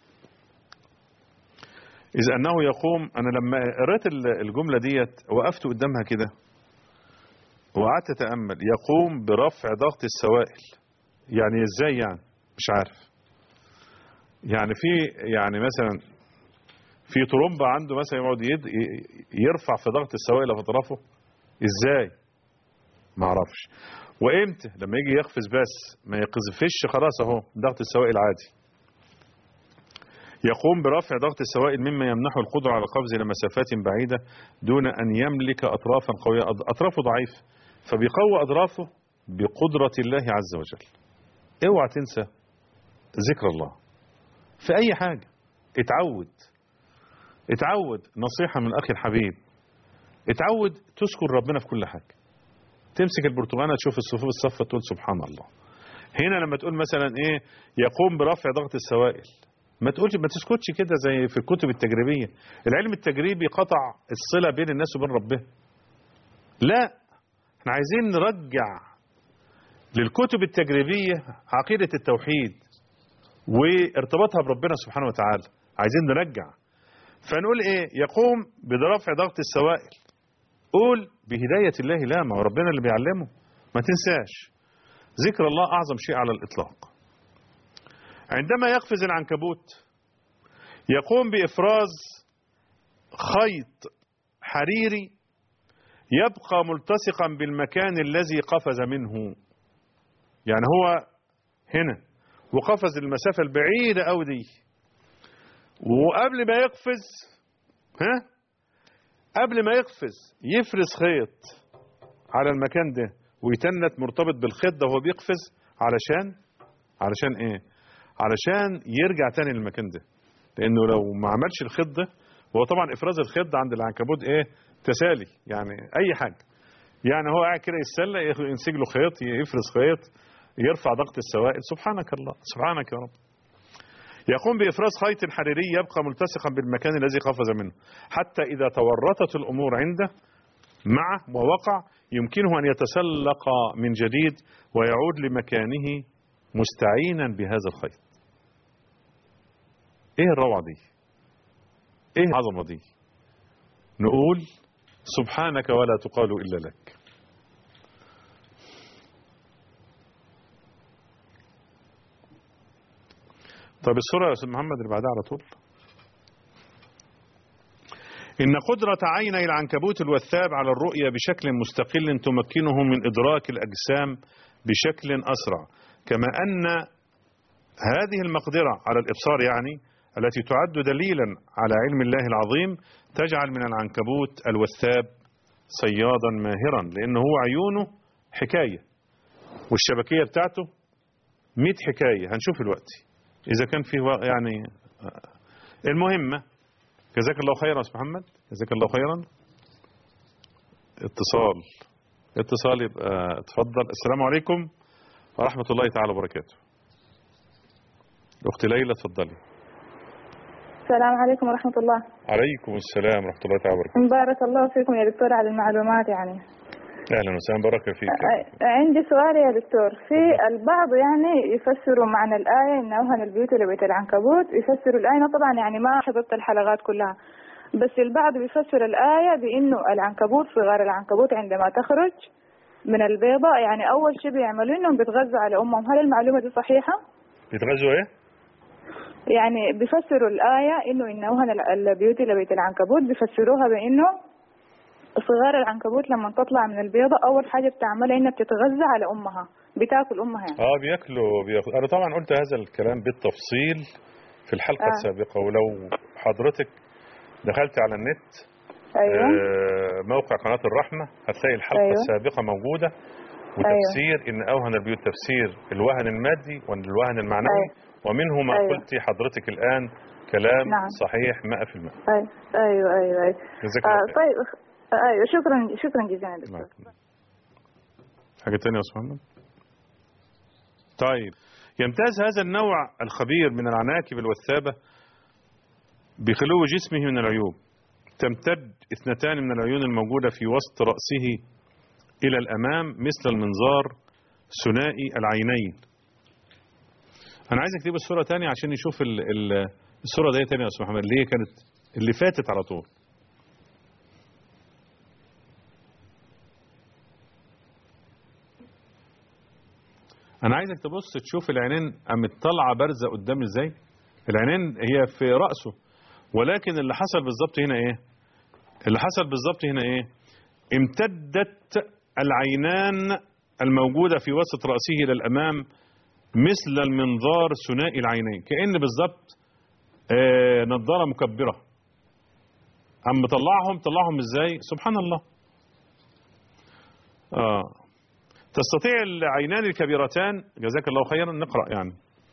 إذ أنه يقوم أنا لما قريت الجملة ديت وقفت قدامها كده وقعدت أتأمل يقوم برفع ضغط السوائل يعني إزاي يعني مش عارف يعني في يعني مثلا في طرمبة عنده مثلا يقعد يرفع في ضغط السوائل في أطرافه إزاي ما اعرفش وامتى لما يجي يقفز بس ما يقذفش خلاص اهو ضغط السوائل عادي يقوم برفع ضغط السوائل مما يمنحه القدرة على القفز إلى مسافات بعيدة دون أن يملك أطرافا قوية أطرافه ضعيف فبيقوي أطرافه بقدرة الله عز وجل اوعى تنسى ذكر الله في أي حاجة اتعود اتعود نصيحة من أخي الحبيب اتعود تذكر ربنا في كل حاجة تمسك البرتقانة تشوف الصفوف الصفة تقول سبحان الله هنا لما تقول مثلا ايه يقوم برفع ضغط السوائل ما تقولش ما تسكتش كده زي في الكتب التجريبية العلم التجريبي قطع الصلة بين الناس وبين ربنا لا احنا عايزين نرجع للكتب التجريبية عقيدة التوحيد وارتباطها بربنا سبحانه وتعالى عايزين نرجع فنقول ايه يقوم برفع ضغط السوائل قول بهداية الله لا ما هو ربنا اللي بيعلمه ما تنساش ذكر الله أعظم شيء على الإطلاق عندما يقفز العنكبوت يقوم بإفراز خيط حريري يبقى ملتصقا بالمكان الذي قفز منه يعني هو هنا وقفز المسافة البعيدة أو دي وقبل ما يقفز ها قبل ما يقفز يفرز خيط على المكان ده ويتنت مرتبط بالخيط ده وهو بيقفز علشان علشان ايه علشان يرجع تاني للمكان ده لانه لو ما عملش الخيط ده هو طبعا افراز الخيط ده عند العنكبوت ايه تسالي يعني اي حاجه يعني هو قاعد كده يتسلى ينسج له خيط يفرز خيط يرفع ضغط السوائل سبحانك الله سبحانك يا رب يقوم بإفراز خيط حريري يبقى ملتصقا بالمكان الذي قفز منه حتى إذا تورطت الأمور عنده معه ووقع يمكنه أن يتسلق من جديد ويعود لمكانه مستعينا بهذا الخيط ايه الروعة دي ايه العظمة دي نقول سبحانك ولا تقال إلا لك طيب السورة يا أستاذ محمد اللي بعدها على طول إن قدرة عيني العنكبوت الوثاب على الرؤية بشكل مستقل تمكنه من إدراك الأجسام بشكل أسرع كما أن هذه المقدرة على الإبصار يعني التي تعد دليلا على علم الله العظيم تجعل من العنكبوت الوثاب صيادا ماهرا لأنه هو عيونه حكاية والشبكية بتاعته 100 حكاية هنشوف دلوقتي إذا كان فيه يعني المهمة جزاك الله خيرا يا أستاذ محمد جزاك الله خيرا اتصال اتصال يبقى اتفضل السلام عليكم ورحمة الله تعالى وبركاته أختي ليلى اتفضلي السلام عليكم ورحمة الله عليكم السلام ورحمة الله تعالى وبركاته بارك الله فيكم يا دكتور على المعلومات يعني أهلا وسهلا بارك فيك أ- عندي سؤال يا دكتور في البعض يعني يفسروا معنى الآية إن أوهن البيوت لبيت العنكبوت يفسروا الآية أنا طبعا يعني ما حضرت الحلقات كلها بس البعض بيفسر الآية بإنه العنكبوت صغار العنكبوت عندما تخرج من البيضة يعني أول شيء بيعملوا إنهم بيتغذوا على أمهم هل المعلومة دي صحيحة؟ بيتغذوا ايه؟ يعني بيفسروا الآية إنه إن أوهن ال- البيوت لبيت العنكبوت بيفسروها بإنه صغار العنكبوت لما تطلع من البيضة أول حاجة بتعملها إنها بتتغذى على أمها بتاكل أمها يعني اه بياكلوا بياكلوا انا طبعا قلت هذا الكلام بالتفصيل في الحلقة آه. السابقة ولو حضرتك دخلت على النت أيوه آه، موقع قناة الرحمة هتلاقي الحلقة أيوة. السابقة موجودة وتفسير ان اوهن البيوت تفسير الوهن المادي والوهن المعنوي ومنه ما أيوة. قلت حضرتك الان كلام نعم. صحيح 100% أيوه أيوه أيوه, أيوه. جزاك آه الله خير طيب آه، أيوه شكرا شكرا جزيلا يا دكتور معك. حاجة تانية يا أستاذ محمد طيب يمتاز هذا النوع الخبير من العناكب الوثابة بخلو جسمه من العيوب تمتد اثنتان من العيون الموجودة في وسط رأسه إلى الأمام مثل المنظار ثنائي العينين أنا عايزك تجيب الصورة تانية عشان نشوف ال ال الصورة دي تانية يا أستاذ محمد اللي هي كانت اللي فاتت على طول انا عايزك تبص تشوف العينين قامت طالعه بارزه قدام ازاي العينين هي في راسه ولكن اللي حصل بالظبط هنا ايه اللي حصل بالظبط هنا ايه امتدت العينان الموجوده في وسط راسه الى الامام مثل المنظار ثنائي العينين كان بالظبط آه نظاره مكبره قام مطلعهم طلعهم ازاي سبحان الله اه تستطيع العينان الكبيرتان جزاك الله خيرا نقرأ يعني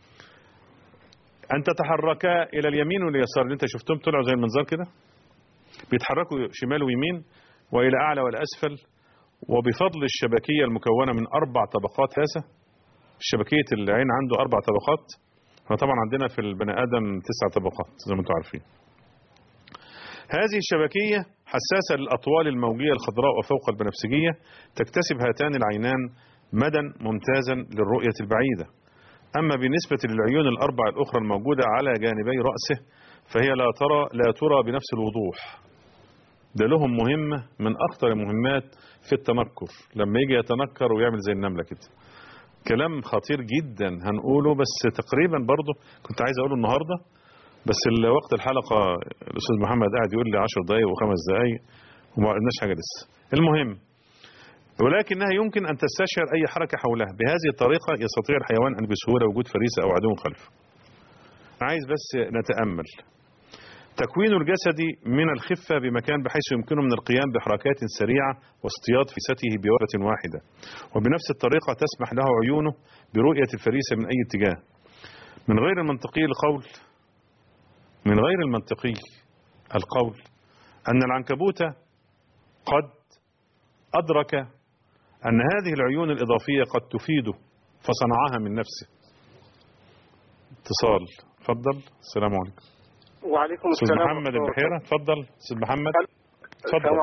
أن تتحركا إلى اليمين واليسار اللي أنت شفتهم طلعوا زي المنظار كده بيتحركوا شمال ويمين وإلى أعلى والأسفل وبفضل الشبكية المكونة من أربع طبقات هذا شبكية العين عنده أربع طبقات احنا طبعا عندنا في البني آدم تسع طبقات زي ما انتم عارفين هذه الشبكية حساسة للأطوال الموجية الخضراء وفوق البنفسجية تكتسب هاتان العينان مدى ممتازا للرؤية البعيدة أما بالنسبة للعيون الأربع الأخرى الموجودة على جانبي رأسه فهي لا ترى لا ترى بنفس الوضوح ده لهم مهمة من أخطر المهمات في التنكر لما يجي يتنكر ويعمل زي النملة كده كلام خطير جدا هنقوله بس تقريبا برضه كنت عايز أقوله النهاردة بس ال- وقت الحلقة الأستاذ محمد قاعد يقول لي 10 دقايق وخمس دقايق وما قلناش حاجة لسه المهم ولكنها يمكن أن تستشعر أي حركة حولها بهذه الطريقة يستطيع الحيوان أن بسهولة وجود فريسة أو عدو خلفه عايز بس نتأمل تكوين الجسد من الخفة بمكان بحيث يمكنه من القيام بحركات سريعة واصطياد فسته بوقت واحدة وبنفس الطريقة تسمح له عيونه برؤية الفريسة من أي اتجاه من غير المنطقي القول من غير المنطقي القول أن العنكبوت قد أدرك أن هذه العيون الإضافية قد تفيده فصنعها من نفسه اتصال تفضل السلام عليكم وعليكم أستاذ السلام محمد ورحمة الله البحيرة تفضل أستاذ محمد السلام تفضل عليكم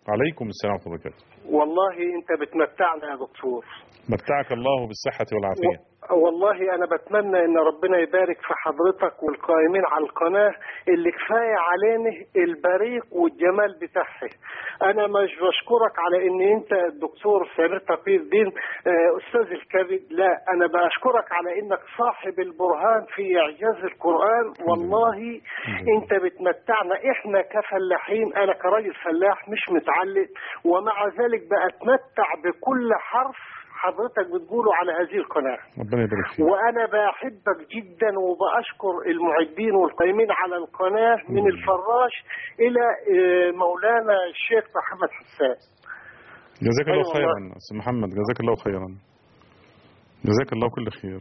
عليكم السلام ورحمة الله وبركاته والله انت بتمتعنا يا دكتور متعك الله بالصحة والعافية والله انا بتمنى ان ربنا يبارك في حضرتك والقائمين على القناه اللي كفايه علينا البريق والجمال بتاعها انا مش بشكرك على ان انت الدكتور سمير تقي الدين آه، استاذ الكبد لا انا بشكرك على انك صاحب البرهان في اعجاز القران والله انت بتمتعنا احنا كفلاحين انا كراجل فلاح مش متعلق ومع ذلك بتمتع بكل حرف حضرتك بتقوله على هذه القناه ربنا يبارك فيك وانا بحبك جدا وبشكر المعدين والقائمين على القناه من الفراش الى آه، مولانا الشيخ محمد حسان جزاك الله أيوة خيرا والله. أستاذ محمد جزاك الله خيرا جزاك الله كل خير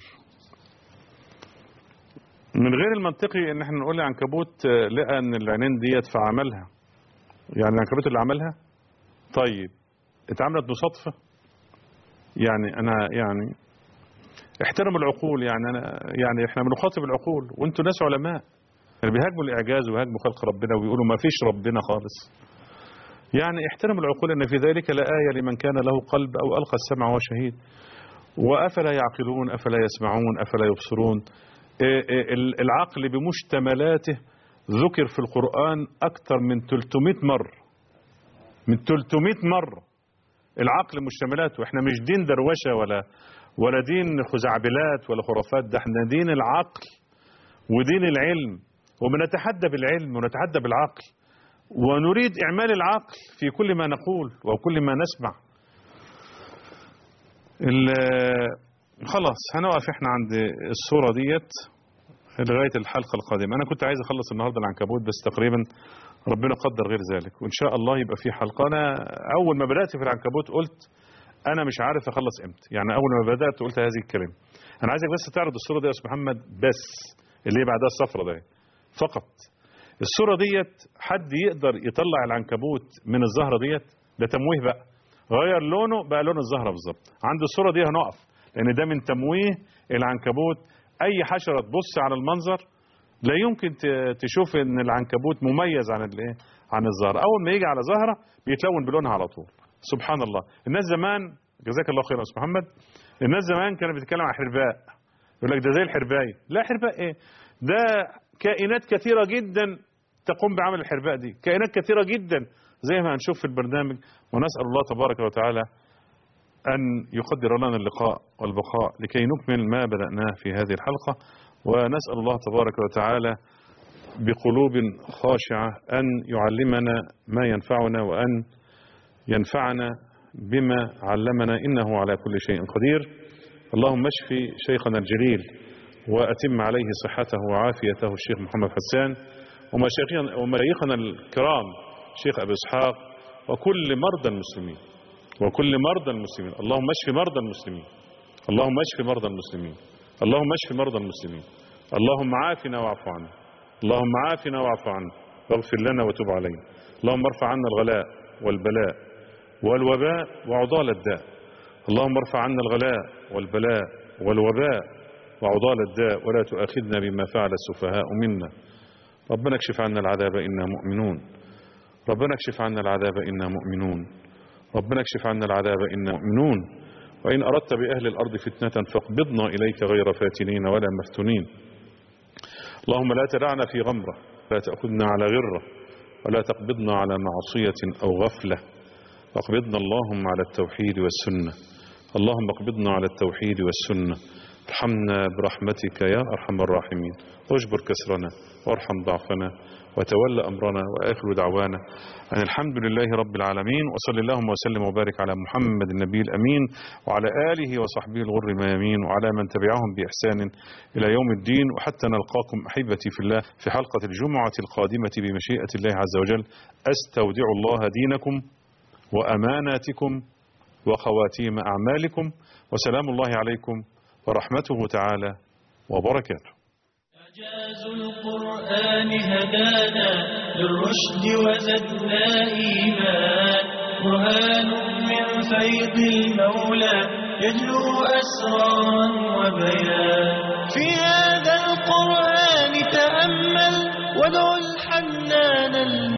من غير المنطقي ان احنا نقول العنكبوت آه، لقى ان العينين ديت فعملها يعني العنكبوت اللي عملها طيب اتعملت بصدفة يعني انا يعني احترموا العقول يعني انا يعني احنا بنخاطب العقول وانتوا ناس علماء يعني بيهاجموا الاعجاز ويهاجموا خلق ربنا ويقولوا ما فيش ربنا خالص يعني احترموا العقول ان في ذلك لآية لمن كان له قلب او القى السمع وهو شهيد وافلا يعقلون افلا يسمعون افلا يبصرون إيه إيه ال- العقل بمشتملاته ذكر في القرآن أكثر من 300 مرة من 300 مرة العقل مشتملاته احنا مش دين دروشة ولا ولا دين خزعبلات ولا خرافات ده احنا دين العقل ودين العلم وبنتحدى بالعلم ونتحدى بالعقل ونريد إعمال العقل في كل ما نقول وكل ما نسمع ال- خلاص هنقف احنا عند الصورة ديت لغاية الحلقة القادمة أنا كنت عايز أخلص النهاردة العنكبوت بس تقريبا ربنا قدر غير ذلك وإن شاء الله يبقى في حلقة أنا أول ما بدأت في العنكبوت قلت أنا مش عارف أخلص إمتى يعني أول ما بدأت قلت هذه الكلمة أنا عايزك بس تعرض الصورة دي يا أستاذ محمد بس اللي هي بعدها الصفرة ده فقط الصورة ديت حد يقدر يطلع العنكبوت من الزهرة ديت ده تمويه بقى غير لونه بقى لون الزهرة بالظبط عند الصورة دي هنقف لأن ده من تمويه العنكبوت أي حشرة تبص على المنظر لا يمكن ت- تشوف ان العنكبوت مميز عن الايه عن الزهره اول ما يجي على زهره بيتلون بلونها على طول سبحان الله الناس زمان جزاك الله خير يا استاذ محمد الناس زمان كانت بتتكلم عن حرباء يقول لك ده زي الحربايه لا حرباء ايه ده كائنات كثيره جدا تقوم بعمل الحرباء دي كائنات كثيره جدا زي ما هنشوف في البرنامج ونسال الله تبارك وتعالى أن يقدر لنا اللقاء والبقاء لكي نكمل ما بدأناه في هذه الحلقة ونسأل الله تبارك وتعالى بقلوب خاشعة أن يعلمنا ما ينفعنا وأن ينفعنا بما علمنا إنه على كل شيء قدير اللهم اشفي شيخنا الجليل وأتم عليه صحته وعافيته الشيخ محمد حسان ومشايخنا ومشايخنا الكرام الشيخ أبي إسحاق وكل مرضى المسلمين وكل مرضى المسلمين اللهم اشف مرضى المسلمين اللهم اشف مرضى المسلمين اللهم اشف مرضى المسلمين اللهم عافنا واعف عنا اللهم عافنا واعف عنا واغفر لنا وتب علينا اللهم ارفع عنا الغلاء والبلاء والوباء وعضال الداء اللهم ارفع عنا الغلاء والبلاء والوباء وعضال الداء ولا تؤاخذنا بما فعل السفهاء منا ربنا اكشف عنا العذاب إنا مؤمنون ربنا اكشف عنا العذاب إنا مؤمنون ربنا اكشف عنا العذاب إنا مؤمنون وإن أردت بأهل الأرض فتنة فاقبضنا إليك غير فاتنين ولا مفتونين اللهم لا تدعنا في غمرة لا تأخذنا على غرة ولا تقبضنا على معصية أو غفلة اقبضنا اللهم على التوحيد والسنة اللهم اقبضنا على التوحيد والسنة ارحمنا برحمتك يا أرحم الراحمين واجبر كسرنا وارحم ضعفنا وتول أمرنا وآخر دعوانا أن الحمد لله رب العالمين وصل اللهم وسلم وبارك على محمد النبي الأمين وعلى آله وصحبه الغر الميامين وعلى من تبعهم بإحسان إلى يوم الدين وحتى نلقاكم أحبتي في الله في حلقة الجمعة القادمة بمشيئة الله عز وجل أستودع الله دينكم وأماناتكم وخواتيم أعمالكم وسلام الله عليكم ورحمته تعالى وبركاته إعجاز القرآن هدانا للرشد وزدنا إيمان برهان من فيض المولى يجلو أسرارا وبيان في هذا القرآن تأمل وادع الحنان